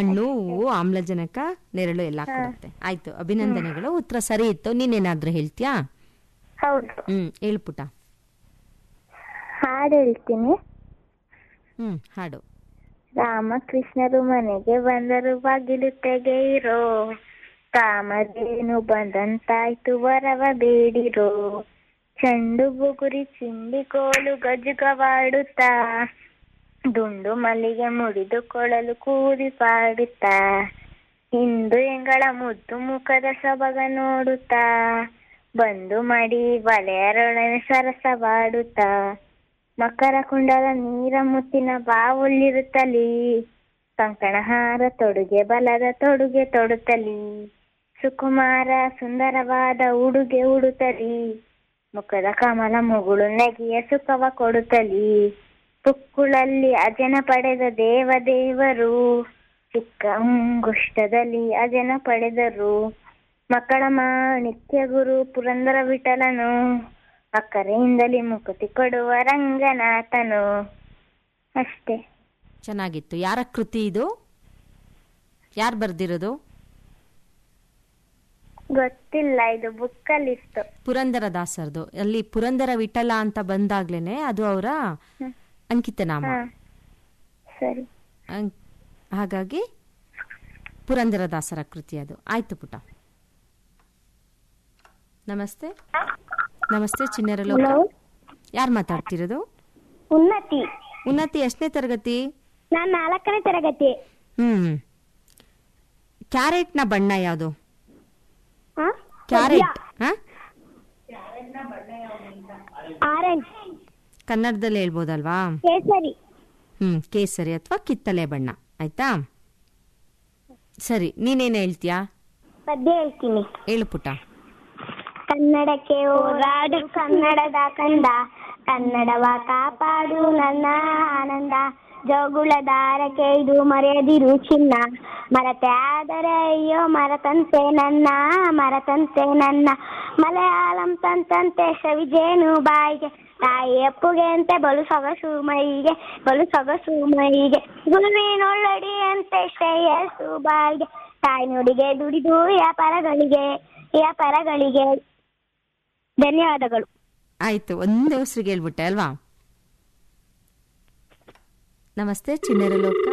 ಹಣ್ಣು ಹೂವು ಆಮ್ಲಜನಕ ನೆರಳು ಎಲ್ಲ ಕೊಡುತ್ತೆ ಆಯ್ತು ಅಭಿನಂದನೆಗಳು ಉತ್ತರ ಸರಿ ಇತ್ತು ನೀನೇನಾದ್ರೂ ಹೇಳ್ತೀಯಾ ಹೌದು ಹ್ಮ್ ಹೇಳ್ಪುಟ ಹಾಡು ಹೇಳ್ತೀನಿ ಹ್ಮ್ ಹಾಡು ರಾಮಕೃಷ್ಣರು ಮನೆಗೆ ಬಂದರು ಬಾಗಿಲು ತೆಗೆಯಿರೋ ಕಾಮಧೇನು ಬಂದಂತಾಯ್ತು ವರವ ಬೇಡಿರೋ ಚೆಂಡು ಬುಗುರಿ ಚಿಂಡಿ ಕೋಲು ಗಜುಗವಾಡುತ್ತಾ ದುಂಡು ಮಲ್ಲಿಗೆ ಮುಡಿದು ಕೊಳಲು ಕೂದಿ ಪಾಡುತ್ತಾ ಇಂದು ಎಂಗಳ ಮುದ್ದು ಮುಖದ ಸೊಬಗ ನೋಡುತ್ತಾ ಬಂದು ಮಡಿ ಬಲೆಯರೊಡನೆ ಸರಸವಾಡುತ್ತಾ ಮಕರ ಕುಂಡಲ ನೀರ ಮುತ್ತಿನ ಬಾವುಲ್ಲಿರುತ್ತಲಿ ಕಂಕಣಹಾರ ತೊಡುಗೆ ಬಲದ ತೊಡುಗೆ ತೊಡುತ್ತಲಿ ಸುಕುಮಾರ ಸುಂದರವಾದ ಉಡುಗೆ ಉಡುತ್ತಲಿ ಮುಖದ ಕಮಲ ಮುಗುಳು ನೆಗೆಯ ಸುಖವ ಕೊಡುತ್ತಲಿ ಪುಕ್ಕುಳಲ್ಲಿ ಅಜನ ಪಡೆದ ದೇವ ದೇವರು ಚಿಕ್ಕ ಅಂಗುಷ್ಟದಲ್ಲಿ ಅಜನ ಪಡೆದರು ಮಕ್ಕಳ ಮಾಣಿಕ್ಯ ಗುರು ಪುರಂದರ ವಿಠಲನು ಅಕ್ಕರೆಯಿಂದಲೇ ಮುಕುತಿ ಕೊಡುವ ರಂಗನಾಥನು ಅಷ್ಟೇ ಚೆನ್ನಾಗಿತ್ತು ಯಾರ ಕೃತಿ ಇದು ಯಾರು ಬರ್ದಿರೋದು ಗೊತ್ತಿಲ್ಲ ಇದು ಬುಕ್ಕಲ್ಲಿತ್ತು ಪುರಂದರ ದಾಸರದು ಅಲ್ಲಿ ಪುರಂದರ ವಿಠಲ ಅಂತ ಬಂದಾಗ್ಲೇನೆ ಅದು ಅವರ ಅಂಕಿತ ನಾಮ ಹಾ ಸರಿ ಅಂ- ಹಾಗಾಗಿ ಪುರಂದರ ದಾಸರ ಕೃತಿ ಅದು ಆಯ್ತು ಪುಟ ನಮಸ್ತೆ ನಮಸ್ತೆ ಚಿಣ್ಣರ ಲೋಕ ಹಲೋ ಯಾರು ಮಾತಾಡ್ತಿರೋದು ಉನ್ನತಿ ಉನ್ನತಿ ಎಷ್ಟನೇ ತರಗತಿ ನಾನ್ ನಾಲ್ಕನೇ ತರಗತಿ ಹ್ಮ್ ಕ್ಯಾರೆಟ್ನ ಬಣ್ಣ ಯಾವುದು ಕ್ಯಾರೆಟ್ ಹಾ ಆರೆಂಜ್ ಕನ್ನಡದಲ್ಲಿ ಹೇಳ್ಬೋದಲ್ವಾ ಕೇಸರಿ ಹ್ಮ್ ಕೇಸರಿ ಅಥವಾ ಕಿತ್ತಳೆ ಬಣ್ಣ ಆಯ್ತಾ ಸರಿ ನೀನೇನು ಹೇಳ್ತೀಯಾ ಪದ್ಯ ಹೇಳ್ತೀನಿ ಹೇಳು ಪುಟ ಕನ್ನಡಕ್ಕೆ ಹೋರಾಡು ಕನ್ನಡದ ಕಂದ ಕನ್ನಡವ ಕಾಪಾಡು ನನ್ನ ಆನಂದ ಜೋಗುಳದಾರಕ್ಕೆ ಇದು ಮರೆಯದಿರು ಚಿನ್ನ ಮರತೆ ಆದರೆ ಅಯ್ಯೋ ಮರತಂತೆ ನನ್ನ ಮರತಂತೆ ನನ್ನ ಮಲಯಾಳಂ ತಂತಂತೆ ಸವಿಜೇನು ಬಾಯಿಗೆ ತಾಯಿ ಅಪ್ಪುಗೆ ಅಂತೆ ಬಲು ಸೊಗಸು ಮೈಗೆ ಬಲು ಸೊಗಸು ಮೈಗೆ ಗುರುವಿನೊಳ್ಳಡಿ ಅಂತೆ ಶ್ರೇಯಸ್ಸು ಬಾಯಿಗೆ ತಾಯಿ ನುಡಿಗೆ ದುಡಿದು ವ್ಯಾಪಾರಗಳಿಗೆ ವ್ಯಾಪಾರಗಳಿಗೆ ಧನ್ಯವಾದಗಳು ಆಯ್ತು ಒಂದೇ ಹೆಸರಿಗೆ ಹೇಳ್ಬಿಟ್ಟೆ ಅಲ್ವಾ ನಮಸ್ತೆ ಚಿಣ್ಣರ ಲೋಕ